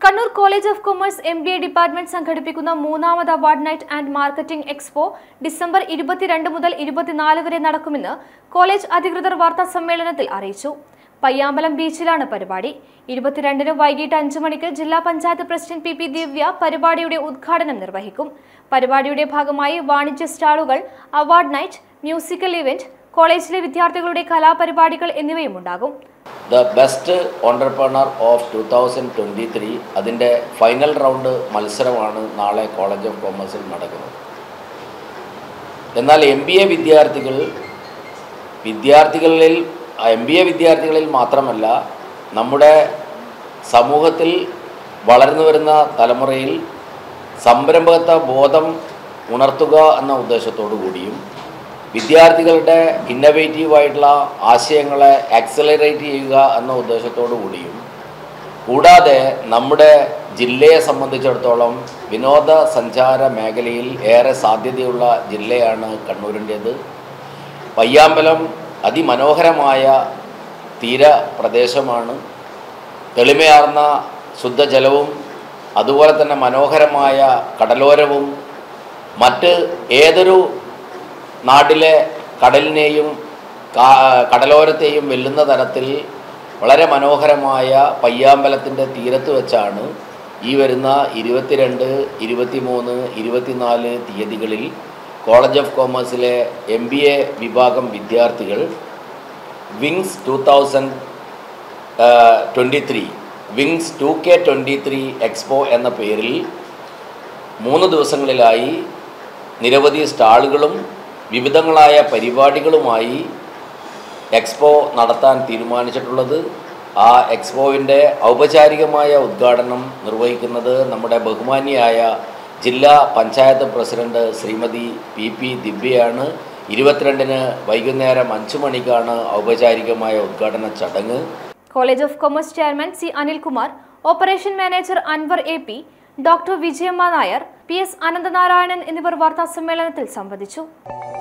Kannur college of commerce M B A department സംഘടിപ്പിക്കുന്ന മൂന്നാമത് award night and marketing expo December ഇരുപത്തിരണ്ട് മുതൽ ഇരുപത്തിനാല് വരെ നടക്കുമെന്ന് കോളേജ് അധികൃതർ വാർത്താ സമ്മേളനത്തിൽ അറിയിച്ചു പയ്യാമ്പലം ബീച്ചിലാണ് പരിപാടി ഇരുപത്തിരണ്ടിന് വൈകിട്ട് അഞ്ചു മണിക്ക് ജില്ലാ panchayat president P P Divya പരിപാടിയുടെ ഉദ്ഘാടനം നിർവഹിക്കും പരിപാടിയുടെ ഭാഗമായി വാണിജ്യ സ്റ്റാളുകൾ അവാർഡ് നൈറ്റ് മ്യൂസിക്കൽ ഇവന്റ് കോളേജിലെ വിദ്യാർത്ഥികളുടെ കലാപരിപാടികൾ എന്നിവയും ഉണ്ടാകും the best entrepreneur of two thousand twenty three അതിൻ്റെ ഫൈനൽ റൗണ്ട് മത്സരമാണ് നാളെ കോളേജ് ഓഫ് കോമേഴ്സിൽ നടക്കുന്നത് എന്നാൽ എം ബി എ വിദ്യാർത്ഥികൾ വിദ്യാർത്ഥികളിൽ എം ബി എ വിദ്യാർത്ഥികളിൽ മാത്രമല്ല നമ്മുടെ സമൂഹത്തിൽ വളർന്നു വരുന്ന തലമുറയിൽ സംരംഭകത്വ ബോധം ഉണർത്തുക എന്ന ഉദ്ദേശത്തോടു കൂടിയും വിദ്യാർത്ഥികളുടെ ഇന്നവേറ്റീവായിട്ടുള്ള ആശയങ്ങളെ ആക്സലറേറ്റ് ചെയ്യുക എന്ന ഉദ്ദേശത്തോടു കൂടിയും കൂടാതെ നമ്മുടെ ജില്ലയെ സംബന്ധിച്ചിടത്തോളം വിനോദസഞ്ചാര മേഖലയിൽ ഏറെ സാധ്യതയുള്ള ജില്ലയാണ് കണ്ണൂരിൻ്റേത് പയ്യാമ്പലം അതിമനോഹരമായ തീര പ്രദേശമാണ് തെളിമയാർന്ന ശുദ്ധജലവും അതുപോലെ തന്നെ മനോഹരമായ കടലോരവും മറ്റ് ഏതൊരു നാട്ടിലെ കടലിനെയും കാ- കടലോരത്തെയും വെല്ലുന്ന തരത്തിൽ വളരെ മനോഹരമായ പയ്യാമ്പലത്തിൻ്റെ തീരത്ത് വെച്ചാണ് ഈ വരുന്ന ഇരുപത്തിരണ്ട് ഇരുപത്തിമൂന്ന് ഇരുപത്തിനാല് തീയതികളിൽ കോളേജ് ഓഫ് കോമേഴ്സിലെ എം ബി എ വിഭാഗം വിദ്യാർത്ഥികൾ wings two thousand twenty three wings two K twenty three expo എന്ന പേരിൽ മൂന്ന് ദിവസങ്ങളിലായി നിരവധി സ്റ്റാളുകളും വിവിധങ്ങളായ പരിപാടികളുമായി എക്സ്പോ നടത്താൻ തീരുമാനിച്ചിട്ടുള്ളത് ആ എക്സ്പോവിൻ്റെ ഔപചാരികമായ ഉദ്ഘാടനം നിർവഹിക്കുന്നത് നമ്മുടെ ബഹുമാനിയായ ജില്ലാ panchayat president Shrimati P P ദിവ്യയാണ് ഇരുപത്തിരണ്ടിന് വൈകുന്നേരം അഞ്ചു മണിക്കാണ് ഔപചാരികമായ ഉദ്ഘാടന ചടങ്ങ് college of commerce chairman C Anilkumar operation manager Anwar A P doctor Vijayamma Nair P S Ananthanarayanan എന്നിവർ വാർത്താ സമ്മേളനത്തിൽ സംബന്ധിച്ചു